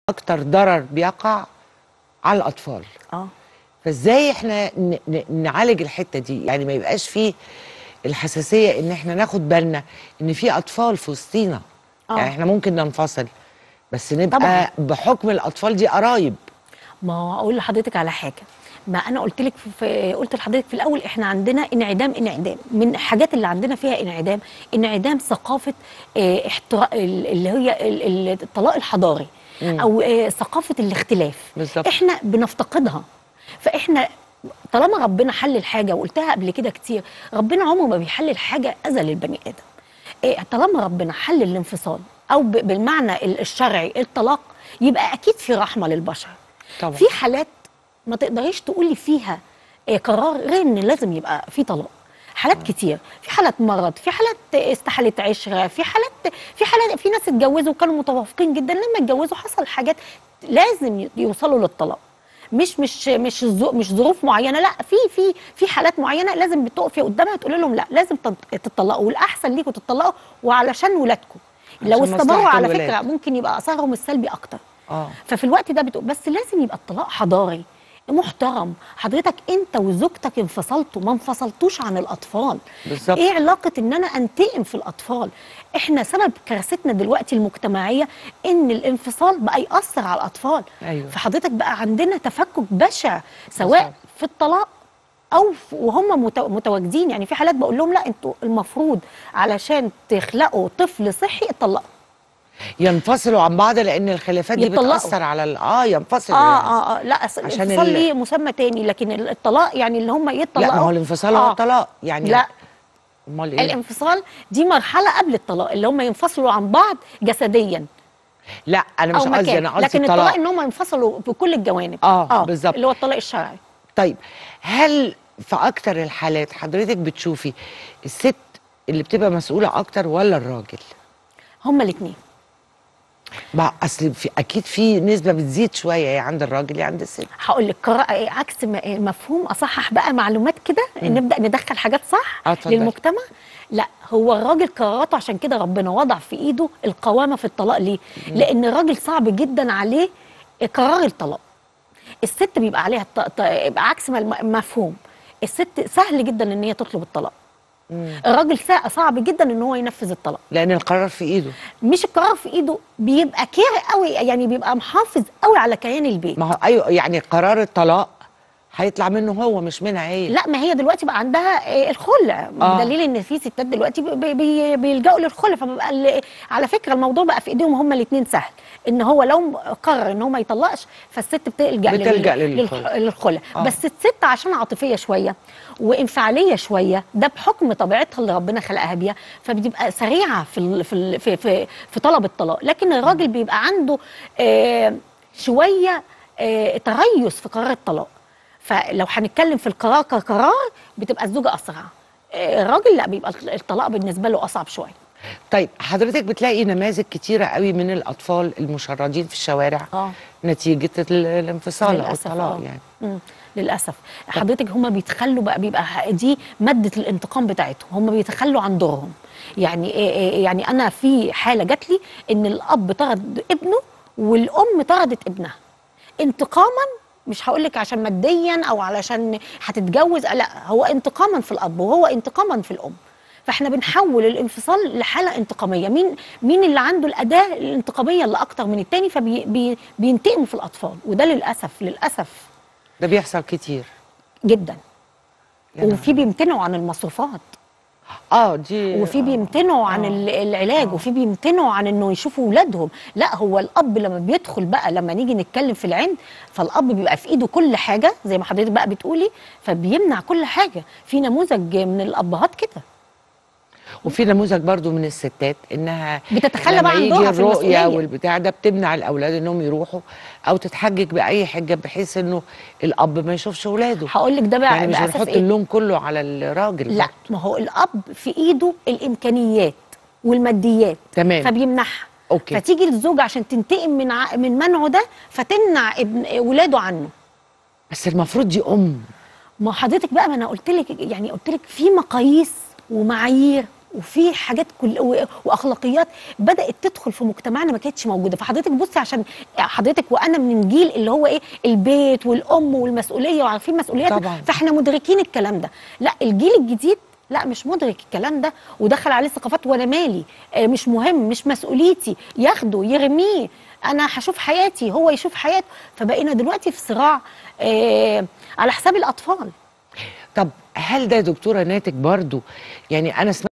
اكتر ضرر بيقع على الاطفال اه فازاي احنا ن- ن- نعالج الحته دي يعني ما يبقاش فيه الحساسيه ان احنا ناخد بالنا ان في اطفال في وسطينا آه. يعني احنا ممكن ننفصل بس نبقى طبعاً. بحكم الاطفال دي قرايب ما هو اقول لحضرتك على حاجه ما انا قلت لك في قلت لحضرتك في الاول احنا عندنا انعدام انعدام من الحاجات اللي عندنا فيها انعدام انعدام ثقافه اه احترا... ال- اللي هي ال- ال- الطلاق الحضاري او اه ثقافه الاختلاف بالظبط. احنا بنفتقدها فاحنا طالما ربنا حل الحاجه وقلتها قبل كده كتير ربنا عمره ما بيحلل حاجه اذى للبني ادم إيه طالما ربنا حل الانفصال او ب- بالمعنى ال- الشرعي الطلاق يبقى اكيد في رحمه للبشر طبعا في حالات ما تقدريش تقولي فيها إيه قرار غير ان لازم يبقى في طلاق حالات كتير في حالات مرض في حالات استحاله عشره في حالات في حالات في ناس اتجوزوا وكانوا متوافقين جدا لما اتجوزوا حصل حاجات لازم يوصلوا للطلاق مش مش مش الظو- مش ظروف معينه لا في في في حالات معينه لازم بتقفي قدامها تقولي لهم لا لازم تت- تطلقوا والاحسن ليكم تطلقوا وعلشان ولادكم لو عشان استمروا مصلحة على الولاد. فكره ممكن يبقى اثرهم السلبي اكتر اه ففي الوقت ده بتقول بس لازم يبقى الطلاق حضاري محترم حضرتك انت وزوجتك انفصلتوا ما انفصلتوش عن الاطفال بالظبط. ايه علاقه ان انا انتقم في الاطفال احنا سبب كارثتنا دلوقتي المجتمعيه ان الانفصال بقى ياثر على الاطفال أيوة. فحضرتك بقى عندنا تفكك بشع سواء بالظبط. في الطلاق او في- وهم مت- متواجدين يعني في حالات بقول لهم لا انتوا المفروض علشان تخلقوا طفل صحي اتطلقوا ينفصلوا عن بعض لان الخلافات دي يطلقوا. بتاثر على ال- اه ينفصلوا اه يعني. اه اه لا أصل عشان الانفصال ال- ليه مسمى تاني لكن ال- الطلاق يعني اللي هم يطلقوا لا ما هو الانفصال هو الطلاق يعني لا امال ايه الانفصال دي مرحله قبل الطلاق اللي هم ينفصلوا عن بعض جسديا لا انا مش او قصدي مكان انا قصدي لكن الطلاق الطلاق ان هم ينفصلوا بكل الجوانب آه، بالظبط. اللي هو الطلاق الشرعي طيب هل في اكتر الحالات حضرتك بتشوفي الست اللي بتبقى مسؤوله اكتر ولا الراجل هم الاثنين ما اصل في اكيد في نسبه بتزيد شويه يا عند الراجل يا عند الست هقول لك قراءة عكس م- مفهوم اصحح بقى معلومات كده نبدا ندخل حاجات صح آه، اتفضلي. للمجتمع لا هو الراجل قراراته عشان كده ربنا وضع في ايده القوامه في الطلاق ليه لان الراجل صعب جدا عليه قرار الطلاق الست بيبقى عليها الط... ط- يبقى عكس ما الم- المفهوم الست سهل جدا ان هي تطلب الطلاق الراجل سا- صعب جدا ان هو ينفذ الطلاق لان القرار في ايده مش القرار في ايده بيبقى كاره قوي يعني بيبقى محافظ قوي على كيان البيت ما هو ايوه يعني قرار الطلاق هيطلع منه هو مش منها هي لا ما هي دلوقتي بقى عندها آه، الخلع آه. بدليل ان في ستات دلوقتي بي- بي- بيلجأوا للخلع فبقى ال- على فكره الموضوع بقى في ايديهم هما الاثنين سهل ان هو لو قرر ان هو ما يطلقش فالست بتلجأ بتلجأ لل- للخلع. للخ- للخلع آه. بس الست عشان عاطفيه شويه وانفعاليه شويه ده بحكم طبيعتها اللي ربنا خلقها بيها فبتبقى سريعه في ال- في ال- في في, في طلب الطلاق لكن الراجل بيبقى عنده آه شويه آه تريث في قرار الطلاق فلو هنتكلم في القرار كقرار بتبقى الزوجه اسرع آه، الراجل لا بيبقى الطلاق بالنسبه له اصعب شويه طيب حضرتك بتلاقي نماذج كتيره قوي من الاطفال المشردين في الشوارع اه نتيجه ال- الانفصال او للأسف، الطلاق آه. يعني مم. للاسف حضرتك هما بيتخلوا بقى بيبقى دي ماده الانتقام بتاعتهم هما بيتخلوا عن دورهم يعني إيه إيه يعني انا في حاله جات لي ان الاب طرد ابنه والام طردت ابنها انتقاما مش هقول لك عشان ماديا او علشان هتتجوز لا هو انتقاما في الاب وهو انتقاما في الام فاحنا بنحول الانفصال لحاله انتقاميه مين مين اللي عنده الاداه الانتقاميه اللي اكتر من التاني فبينتقموا في الاطفال وده للاسف للاسف ده بيحصل كتير جدا يا نهار وفي بيمتنعوا عن المصروفات اه دي وفي آه. بيمتنعوا عن آه. ال- العلاج وفي بيمتنعوا عن انه يشوفوا اولادهم لا هو الاب لما بيدخل بقى لما نيجي نتكلم في العند فالاب بيبقى في ايده كل حاجه زي ما حضرتك بقى بتقولي فبيمنع كل حاجه في نموذج من الابهات كده وفي نموذج برضو من الستات انها بتتخلى لما بقى عن يجي دورها في الرؤيه المسؤولية. والبتاع ده بتمنع الاولاد انهم يروحوا او تتحجج باي حجه بحيث انه الاب ما يشوفش اولاده هقول لك ده بقى يعني مش للاسف بنحط ايه اللوم كله على الراجل لا برضو. ما هو الاب في ايده الامكانيات والماديات تمام. فبيمنعها أوكي. فتيجي الزوجه عشان تنتقم من ع... من منعه ده فتمنع ابن ولاده عنه بس المفروض دي ام ما حضرتك بقى ما انا قلت لك يعني قلت لك في مقاييس ومعايير وفي حاجات كل و- واخلاقيات بدات تدخل في مجتمعنا ما كانتش موجوده فحضرتك بصي عشان حضرتك وانا من الجيل اللي هو ايه البيت والام والمسؤوليه وعارفين مسؤولياتنا طبعاً. فاحنا مدركين الكلام ده لا الجيل الجديد لا مش مدرك الكلام ده ودخل عليه ثقافات وانا مالي آه مش مهم مش مسؤوليتي ياخده يرميه انا هشوف حياتي هو يشوف حياته فبقينا دلوقتي في صراع آه على حساب الاطفال طب هل ده يا دكتوره ناتج برضو يعني انا سمعت